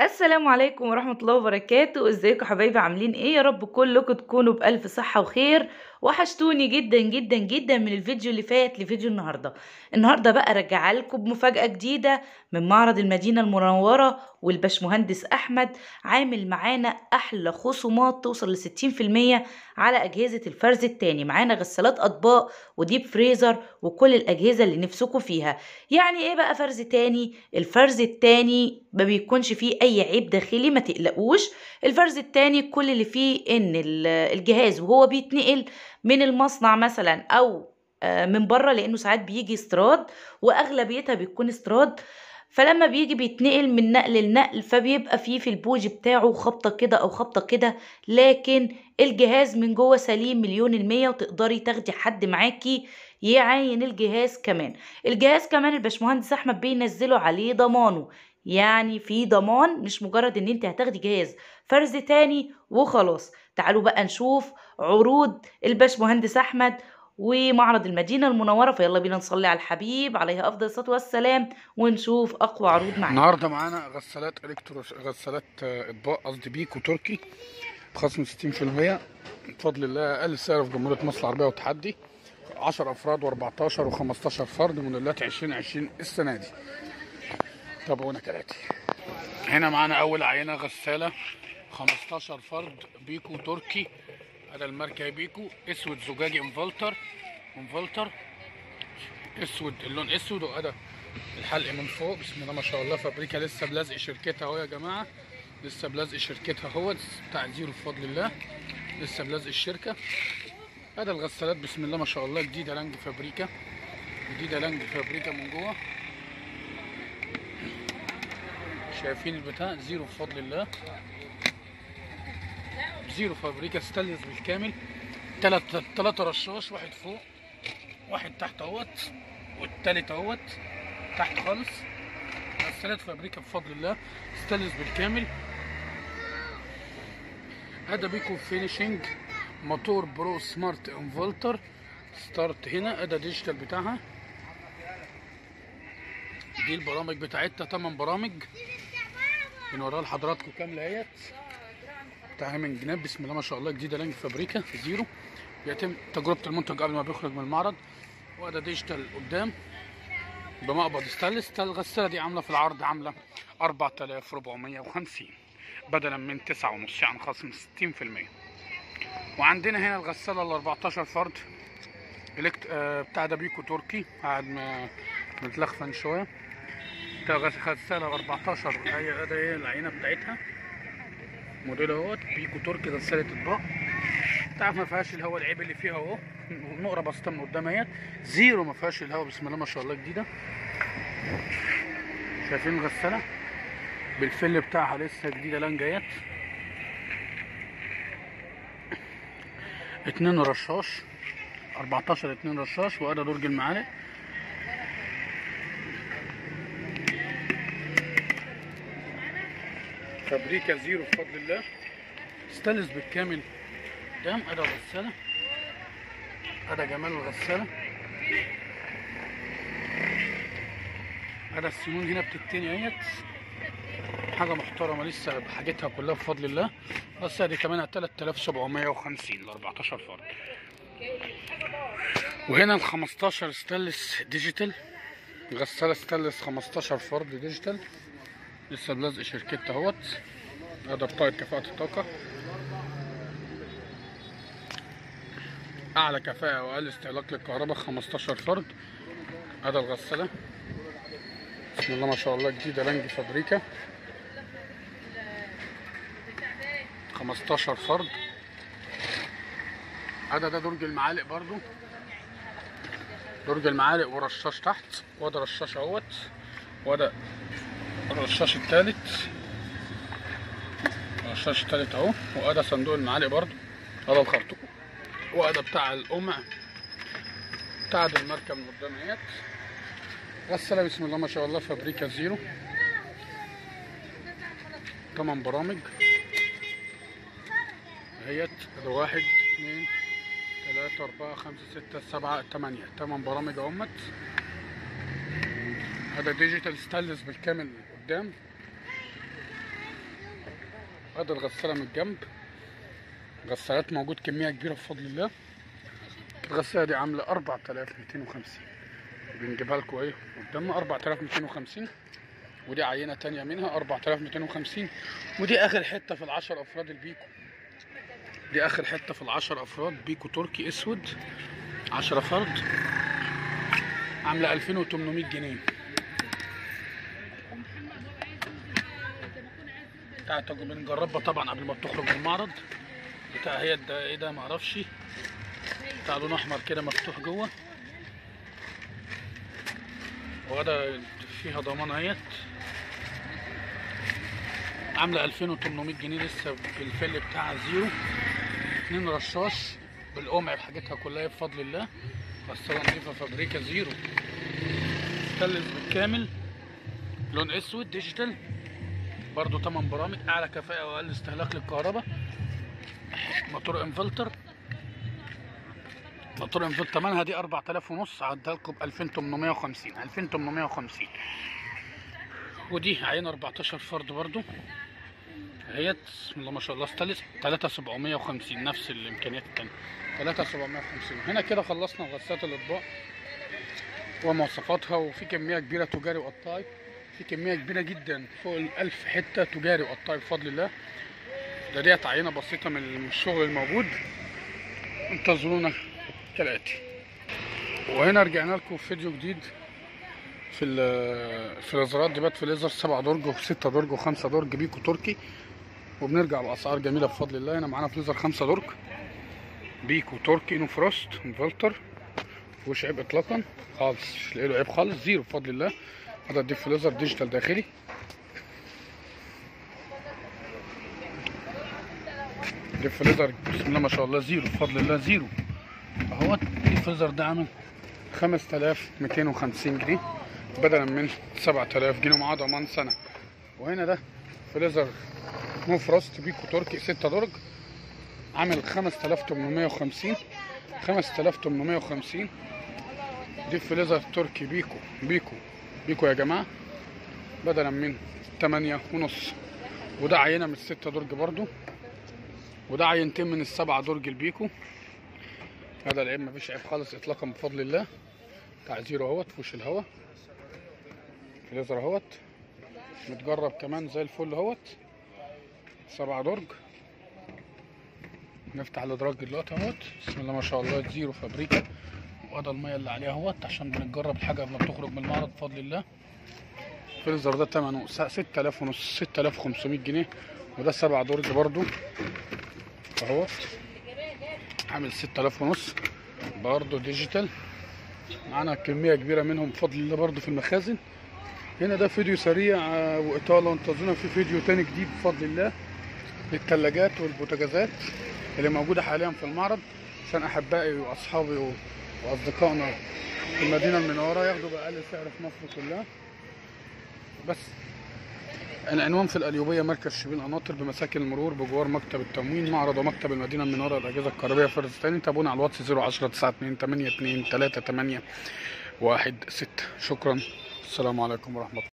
السلام عليكم ورحمة الله وبركاته ازيكم حبايبي عاملين ايه يا رب كلكم تكونوا بألف صحة وخير وحشتوني جدا جدا جدا من الفيديو اللي فات لفيديو النهاردة النهاردة بقى راجعه لكم بمفاجأة جديدة من معرض المدينة المنورة والباشمهندس أحمد عامل معانا أحلى خصومات توصل لستين في المية على أجهزة الفرز التاني معانا غسالات أطباق وديب فريزر وكل الأجهزة اللي نفسكم فيها يعني ايه بقى فرز تاني الفرز التاني ما بيكونش فيه اي عيب داخلي ما تقلقوش الفرز التاني كل اللي فيه ان ال- الجهاز وهو بيتنقل من المصنع مثلا او آه، من بره لانه ساعات بيجي استيراد واغلبيتها بتكون استيراد فلما بيجي بيتنقل من نقل لنقل فبيبقى فيه في البوج بتاعه خبطة كده أو خبطة كده لكن الجهاز من جوه سليم مليون المية وتقدري تاخدي حد معاكي يعاين الجهاز كمان الجهاز كمان الباشمهندس احمد بينزله عليه ضمانه يعني في ضمان مش مجرد ان انت هتاخدي جهاز فرز تاني وخلاص تعالوا بقى نشوف عروض الباشمهندس احمد ومعرض المدينة المنورة فيلا بينا نصلي على الحبيب عليه أفضل الصلاة والسلام ونشوف أقوى عروض معانا النهارده معانا غسالات الكترو غسالات آه، اطباق قصدي بيكو تركي بخصم 60% بفضل الله اقل سعر في جمهوريه مصر العربيه والتحدي 10 افراد و14 و15 فرد موديلات 2020 السنه دي تابعونا كالاتي هنا معانا اول عينه غساله 15 فرد بيكو تركي هذا الماركه بيكو اسود زجاجي انفلتر انفلتر اسود اللون اسود وهذا الحلق من فوق بسم الله ما شاء الله فابريكا لسه بلازق شركتها اهو يا جماعه لسه بلازق شركتها اهو بتاع زيرو بفضل الله لسه بلازق الشركه هذا الغسالات بسم الله ما شاء الله جديده لانج فابريكا جديده لانج فابريكا من جوه شايفين البتاع زيرو بفضل الله زيرو فابريكا ستانلس بالكامل تلات تلاتة رشاش واحد فوق واحد تحت اهوت والتالت اهوت تحت خالص غسالات فابريكا بفضل الله ستانلس بالكامل هذا بيكو فينيشنج موتور برو سمارت انفلتر ستارت هنا ادي ديجيتال بتاعها دي البرامج بتاعتها 8 برامج بنوريها لحضراتكم كامله اهيت بتاعها من جناب بسم الله ما شاء الله جديده لانج فابريكا زيرو بيتم تجربه المنتج قبل ما بيخرج من المعرض وده ديجيتال قدام بمقبض ستانلس الغساله دي عامله في العرض عامله 4450 بدلا من 9 ونص يعني خصم 60% وعندنا هنا الغساله ال 14 فرد إلكت... آه بتاع ده بيكو تركي قاعد م- متلخفن شويه بتاع غس- غساله 14 هي ده هي العينه بتاعتها موديل اهوت بيكو تركي غساله اطباق تعرف ما فيهاش الهواء العيب اللي فيها اهو نقره بسيطه من قدام اهيت زيرو ما فيهاش الهواء بسم الله ما شاء الله جديده شايفين الغساله بالفل بتاعها لسه جديده لانجا اهيت اتنين رشاش 14 اتنين رشاش وادي درج المعالق فابريكا زيرو بفضل الله ستانلس بالكامل قدام ادي الغساله ادي جمال الغساله ادي السنون هنا بتتني اهيت حاجه محترمه لسه بحاجتها كلها بفضل الله بس دي كمان 3750 ل 14 فرد وهنا ال 15 ستانلس ديجيتال غسالة ستانلس 15 فرد ديجيتال لسه بلزق شركتها اهوت هذا بطاقة كفاءة الطاقة أعلى كفاءة وأقل استهلاك للكهرباء 15 فرد هذا الغسالة بسم الله ما شاء الله جديدة لانج فابريكا 15 فرد هذا ده درج المعالق برضو درج المعالق ورشاش تحت وده رشاش اهوت وده الرشاش التالت الرشاش التالت اهو وده صندوق المعالق برضو هذا الخرطوم وده بتاع القمع بتاع ده الماركة من قدام اهيت غسالة بسم الله ما شاء الله فابريكا زيرو تمن برامج اهيت ده واحد اتنين تلاتة أربعة خمسة ستة سبعة تمانية تمن برامج اهمت هذا ديجيتال ستانلس بالكامل قدام ادي الغسالة من الجنب غسالات موجود كمية كبيرة بفضل الله الغسالة دي عاملة 4250 بنجيبها لكم ايه قدامنا 4250 ودي عينة تانية منها 4250 ودي اخر حتة في العشر افراد البيكو دي اخر حتة في العشر افراد بيكو تركي اسود 10 فرد عاملة 2800 جنيه بتاعت بنجربها طبعا قبل ما بتخرج من المعرض بتاع هي ده ايه ده معرفش بتاع لون احمر كده مفتوح جوه وغدا فيها ضمان اهيت عامله 2800 جنيه لسه بالفل بتاعها زيرو اتنين رشاش بالقمع بحاجتها كلها بفضل الله غسالة نضيفة فابريكا زيرو ستانلس بالكامل لون اسود ديجيتال برضو 8 برامج اعلى كفاءة واقل استهلاك للكهرباء موتور انفلتر موتور انفلتر ثمنها دي 4000 ونص عدها لكم ب 2850 2850 ودي عين 14 فرد برضو اهيت بسم الله ما شاء الله ستانلس 3750 نفس الامكانيات التانية 3750 هنا كده خلصنا غسالة الاطباق ومواصفاتها وفي كمية كبيرة تجاري وقطاعي في كمية كبيرة جدا فوق الألف حتة تجاري وقطاعي بفضل الله ده ديت عينة بسيطة من الشغل الموجود انتظرونا كالآتي وهنا رجعنا لكم في فيديو جديد في ال- في الازرارات دي بات في ليزر سبع درج وستة درج وخمسة درج بيكو تركي وبنرجع بأسعار جميلة بفضل الله هنا معانا في ليزر خمسة درج بيكو تركي نو فروست انفلتر مفيهوش عيب اطلاقا خالص مش لاقي له عيب خالص زيرو بفضل الله هذا الديف ليزر ديجيتال داخلي ديف ليزر بسم الله ما شاء الله زيرو بفضل الله زيرو اهوت الديف ليزر ده عامل 5250 جنيه بدلا من 7000 جنيه ومعاه ضمان سنه وهنا ده فليزر نو فروست بيكو تركي 6 درج عامل 5850 5850 دي فليزر تركي بيكو بيكو بيكو يا جماعه بدلا من 8 ونص وده عينه من الستة درج برضو وده عينتين من السبعة درج البيكو هذا العيب مفيش عيب خالص اطلاقا بفضل الله بتاع زيرو اهوت في وش الهوا فليزر اهوت متجرب كمان زي الفل اهوت سبعة درج نفتح الادراج دلوقتي اهوت بسم الله ما شاء الله زيرو فابريكا وده الميه اللي عليها اهوت عشان بنجرب الحاجه قبل ما بتخرج من المعرض بفضل الله الفريزر ده تمنه 6000 ونص 6500 جنيه وده سبع درج برضو اهوت عامل 6000 ونص برضو ديجيتال معانا كمية كبيرة منهم بفضل الله برضو في المخازن هنا ده فيديو سريع آه، وإطالة انتظرونا في فيديو تاني جديد بفضل الله للثلاجات والبوتاجازات اللي موجودة حاليا في المعرض عشان أحبائي وأصحابي و- وأصدقائنا في المدينة المنورة ياخدوا بأقل سعر في مصر كلها بس العنوان في القليوبية مركز شبين قناطر بمساكن المرور بجوار مكتب التموين معرض ومكتب المدينة المنورة الأجهزة الكهربائية فرز تاني تابعونا على الواتس 010 92 82 38 16 شكرا السلام عليكم ورحمة الله